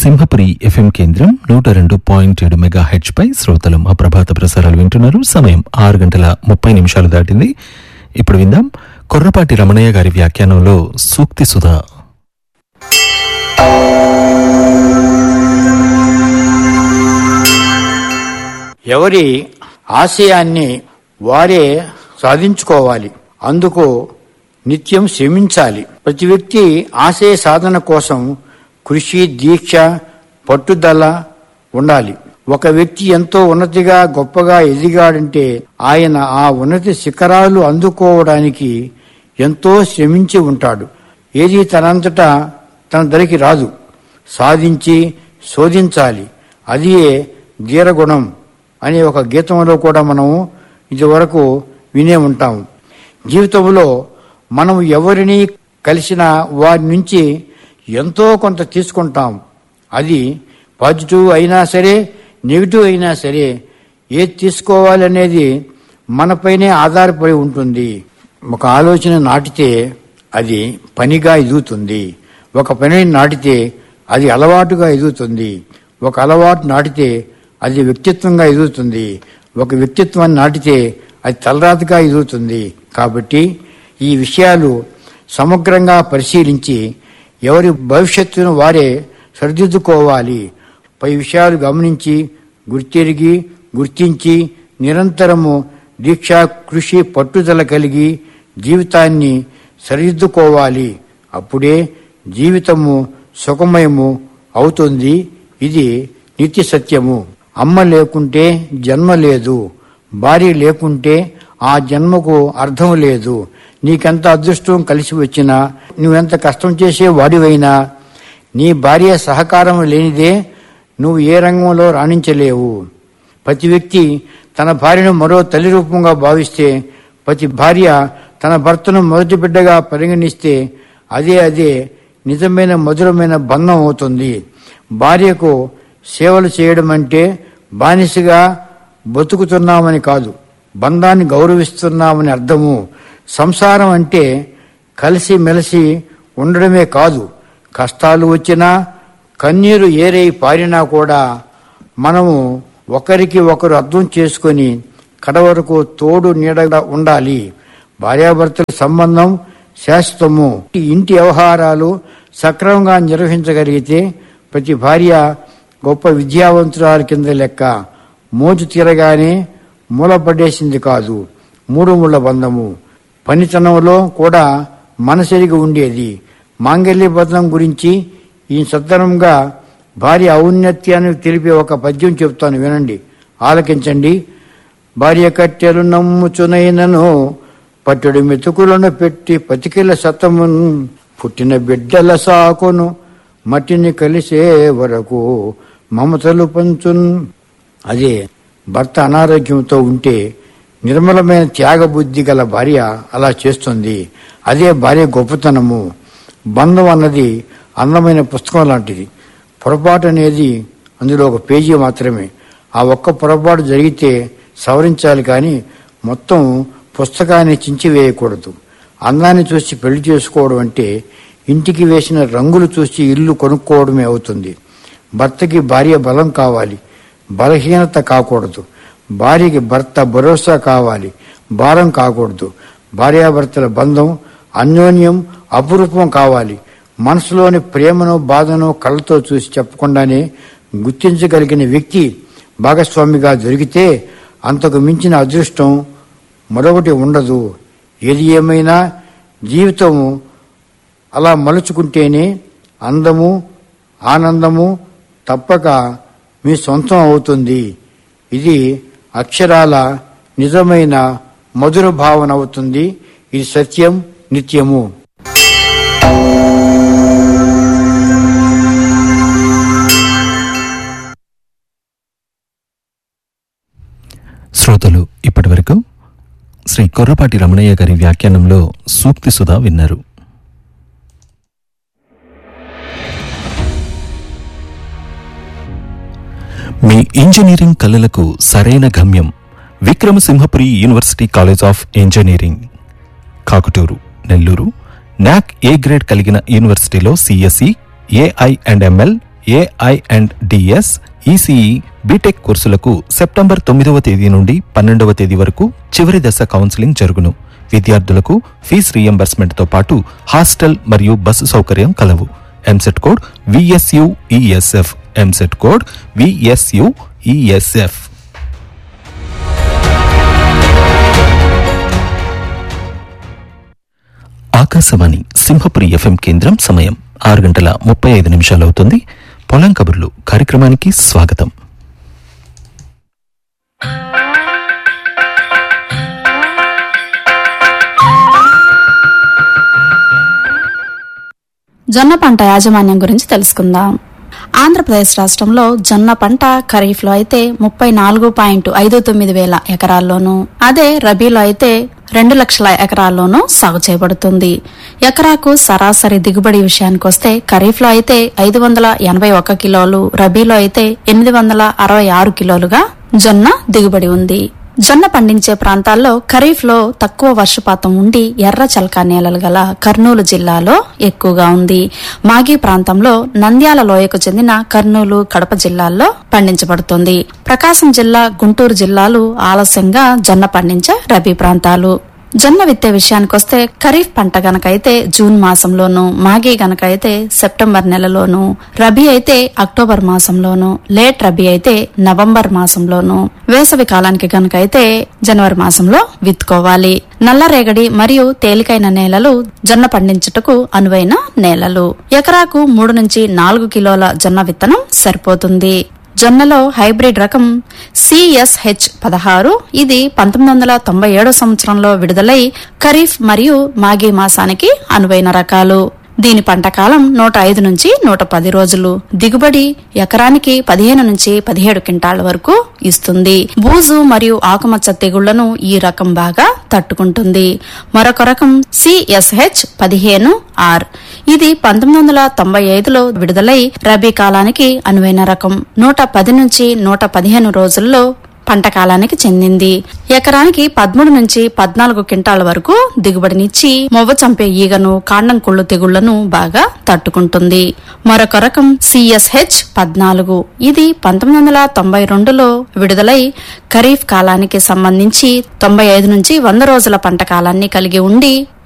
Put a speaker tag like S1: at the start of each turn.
S1: Simhapuri FM కేంద్రం నూట రెండు పాయింట్ ఏడు మెగా హెచ్ పై శ్రోతలు మా ప్రభాత ప్రసారాలు వింటున్నారు సమయం ఆరు గంటల ముప్పై నిమిషాలు దాటింది ఇప్పుడు విందాం కొర్రపాటి రమణయ్య గారి వ్యాఖ్యానంలో సూక్తి సుధా
S2: ఎవరి ఆశయాన్ని వారే సాధించుకోవాలి అందుకు నిత్యం శ్రమించాలి ప్రతి వ్యక్తి ఆశయ సాధన కోసం కృషి దీక్ష పట్టుదల ఉండాలి ఒక వ్యక్తి ఎంతో ఉన్నతిగా గొప్పగా ఎదిగాడంటే ఆయన ఆ ఉన్నతి శిఖరాలు అందుకోవడానికి ఎంతో శ్రమించి ఉంటాడు ఏది తనంతటా తన దరికి రాదు సాధించి శోధించాలి అదియే ధీరగుణం అనే ఒక గీతంలో కూడా మనం ఇదివరకు వినే ఉంటాం జీవితంలో మనం ఎవరిని కలిసినా వారి నుంచి ఎంతో కొంత తీసుకుంటాం అది పాజిటివ్ అయినా సరే నెగిటివ్ అయినా సరే ఏది తీసుకోవాలనేది మనపైనే ఆధారపడి ఉంటుంది ఒక ఆలోచన నాటితే అది పనిగా ఎదుగుతుంది ఒక పనిని నాటితే అది అలవాటుగా ఎదుగుతుంది ఒక అలవాటు నాటితే అది వ్యక్తిత్వంగా ఎదుగుతుంది ఒక వ్యక్తిత్వాన్ని నాటితే అది తలరాతగా ఎదుగుతుంది కాబట్టి ఈ విషయాలు సమగ్రంగా పరిశీలించి ఎవరి భవిష్యత్తును వారే సరిదిద్దుకోవాలి పై విషయాలు గమనించి గుర్తెరిగి గుర్తించి నిరంతరము దీక్ష కృషి పట్టుదల కలిగి జీవితాన్ని సరిదిద్దుకోవాలి అప్పుడే జీవితము సుఖమయము అవుతుంది ఇది నిత్య సత్యము అమ్మ లేకుంటే జన్మ లేదు భార్య లేకుంటే ఆ జన్మకు అర్థం లేదు నీకెంత అదృష్టం కలిసి వచ్చినా నువ్వెంత కష్టం చేసే వాడివైనా నీ భార్య సహకారం లేనిదే నువ్వు ఏ రంగంలో రాణించలేవు ప్రతి వ్యక్తి తన భార్యను మరో తల్లి రూపంగా భావిస్తే ప్రతి భార్య తన భర్తను మొదటి బిడ్డగా పరిగణిస్తే అదే అదే నిజమైన మధురమైన బంధం అవుతుంది భార్యకు సేవలు చేయడం అంటే బానిసగా బతుకుతున్నామని కాదు బంధాన్ని గౌరవిస్తున్నామని అర్థము సంసారం అంటే కలిసి మెలిసి ఉండడమే కాదు కష్టాలు వచ్చినా కన్నీరు ఏరై పారినా కూడా మనము ఒకరికి ఒకరు అర్థం చేసుకొని కడవరకు తోడు నీడగా ఉండాలి భార్యాభర్తల సంబంధం శాశ్వతము ఇంటి వ్యవహారాలు సక్రమంగా నిర్వహించగలిగితే ప్రతి భార్య గొప్ప విద్యావంతురాల కింద లెక్క మోజు తీరగానే మూలపడేసింది కాదు మూడు ముళ్ళ బంధము పనితనంలో కూడా మనసెరిగి ఉండేది మాంగల్య బంధం గురించి ఈ సత్తరంగా భార్య ఔన్నత్యాన్ని తెలిపే ఒక పద్యం చెప్తాను వినండి ఆలకించండి భార్య కట్టెలు నమ్ముచునైనను పట్టుడు మెతుకులను పెట్టి పతికిల సతమున్ పుట్టిన బిడ్డల సాకును మట్టిని కలిసే వరకు మమతలు పంచున్ అదే భర్త అనారోగ్యంతో ఉంటే నిర్మలమైన త్యాగబుద్ధి గల భార్య అలా చేస్తుంది అదే భార్య గొప్పతనము బంధం అన్నది అందమైన పుస్తకం లాంటిది పొరపాటు అనేది అందులో ఒక పేజీ మాత్రమే ఆ ఒక్క పొరపాటు జరిగితే సవరించాలి కానీ మొత్తం పుస్తకాన్ని చించివేయకూడదు అందాన్ని చూసి పెళ్లి చేసుకోవడం అంటే ఇంటికి వేసిన రంగులు చూసి ఇల్లు కొనుక్కోవడమే అవుతుంది భర్తకి భార్య బలం కావాలి బలహీనత కాకూడదు భార్యకి భర్త భరోసా కావాలి భారం కాకూడదు భార్యాభర్తల బంధం అన్యోన్యం అపురూపం కావాలి మనసులోని ప్రేమను బాధను కళ్ళతో చూసి చెప్పకుండానే గుర్తించగలిగిన వ్యక్తి భాగస్వామిగా దొరికితే అంతకు మించిన అదృష్టం మరొకటి ఉండదు ఏది ఏమైనా జీవితము అలా మలుచుకుంటేనే అందము ఆనందము తప్పక మీ సొంతం అవుతుంది ఇది అక్షరాల నిజమైన మధుర భావన అవుతుంది ఇది సత్యం నిత్యము
S1: శ్రోతలు ఇప్పటివరకు శ్రీ కొర్రపాటి రమణయ్య గారి వ్యాఖ్యానంలో సూక్తి సుధా విన్నారు మీ ఇంజనీరింగ్ కళలకు సరైన గమ్యం Vikrama Simhapuri university college of engineering Kakutur Nellore NAAC A grade కలిగిన యూనివర్సిటీలో CSE AI and ML AI and DS ECE BTech కోర్సులకు సెప్టెంబర్ తొమ్మిదవ తేదీ నుండి పన్నెండవ తేదీ వరకు చివరి దశ కౌన్సిలింగ్ జరుగును విద్యార్థులకు ఫీజు రీఎంబర్స్మెంట్తో పాటు హాస్టల్ మరియు బస్సు సౌకర్యం కలవు EAMCET code VSU ESF EAMCET code VSU ESF Akashvani Simhapuri FM కేంద్రం సమయం ఆరు గంటల ముప్పై ఐదు నిమిషాలు అవుతుంది పొలం కబుర్లు కార్యక్రమానికి స్వాగతం
S3: జొన్న పంట యాజమాన్యం గురించి తెలుసుకుందాం ఆంధ్రప్రదేశ్ రాష్ట్రంలో జొన్న పంట ఖరీఫ్లో అయితే ముప్పై నాలుగు పాయింట్ ఐదు తొమ్మిది వేల ఎకరాల్లోనూ అదే రబీలో అయితే రెండు లక్షల ఎకరాల్లోనూ సాగు చేయబడుతుంది ఎకరాకు సరాసరి దిగుబడి విషయానికొస్తే ఖరీఫ్లో అయితే ఐదు వందల ఎనభై ఒక్క కిలోలు రబీలో అయితే ఎనిమిది వందల అరవై ఆరు కిలోలుగా జొన్న దిగుబడి ఉంది జొన్న పండించే ప్రాంతాల్లో ఖరీఫ్ లో తక్కువ వర్షపాతం ఉండి ఎర్ర చలకా నేలలు గల కర్నూలు జిల్లాలో ఎక్కువగా ఉంది మాగి ప్రాంతంలో నంద్యాల లోయకు చెందిన కర్నూలు కడప జిల్లాల్లో పండించబడుతుంది ప్రకాశం జిల్లా గుంటూరు జిల్లాలు ఆలస్యంగా జొన్న పండించే రబీ ప్రాంతాలు జొన్న విత్తే విషయానికొస్తే ఖరీఫ్ పంట గనకైతే జూన్ మాసంలోను మాగి గనకైతే సెప్టెంబర్ నెలలోను రబీ అయితే అక్టోబర్ మాసంలోను లేట్ రబీ అయితే నవంబర్ మాసంలోను వేసవి కాలానికి గనకైతే జనవరి మాసంలో విత్తుకోవాలి నల్లరేగడి మరియు తేలికైన నేలలు జొన్న పండించుటకు అనువైన నేలలు ఎకరాకు మూడు నుంచి నాలుగు కిలోల జొన్న విత్తనం సరిపోతుంది జొన్నలో హైబ్రిడ్ రకం సిఎస్హెచ్ పదహారు ఇది పంతొమ్మిది వందల తొంభై ఏడో సంవత్సరంలో విడుదలై ఖరీఫ్ మరియు మాఘీ మాసానికి అనువైన రకాలు దీని పంట కాలం నూట ఐదు నుంచి నూట పది రోజులు దిగుబడి ఎకరానికి పదిహేను నుంచి పదిహేడు క్వింటాళ్ల వరకు ఇస్తుంది బూజు మరియు ఆకుమచ్చ తెగుళ్లను ఈ రకం బాగా తట్టుకుంటుంది మరొక రకం సిఎస్హెచ్ పదిహేను ఆర్ ఇది పంతొమ్మిది వందల తొంభై ఐదులో విడుదలై రబీ కాలానికి అనువైన రకం నూట పది నుంచి నూట పదిహేను రోజుల్లో పంట కాలానికి చెందింది ఎకరానికి పదమూడు నుంచి పద్నాలుగు క్వింటాల వరకు దిగుబడినిచ్చి మొవ్వ చంపే ఈగను కాండం కుళ్ళు తెగుళ్లను బాగా తట్టుకుంటుంది మరొక రకం సిఎస్హెచ్ పద్నాలుగు ఇది పంతొమ్మిది వందల తొంభై రెండులో విడుదలై ఖరీఫ్ కాలానికి సంబంధించి తొంభై ఐదు నుంచి వంద రోజుల పంట కాలాన్ని కలిగి ఉండి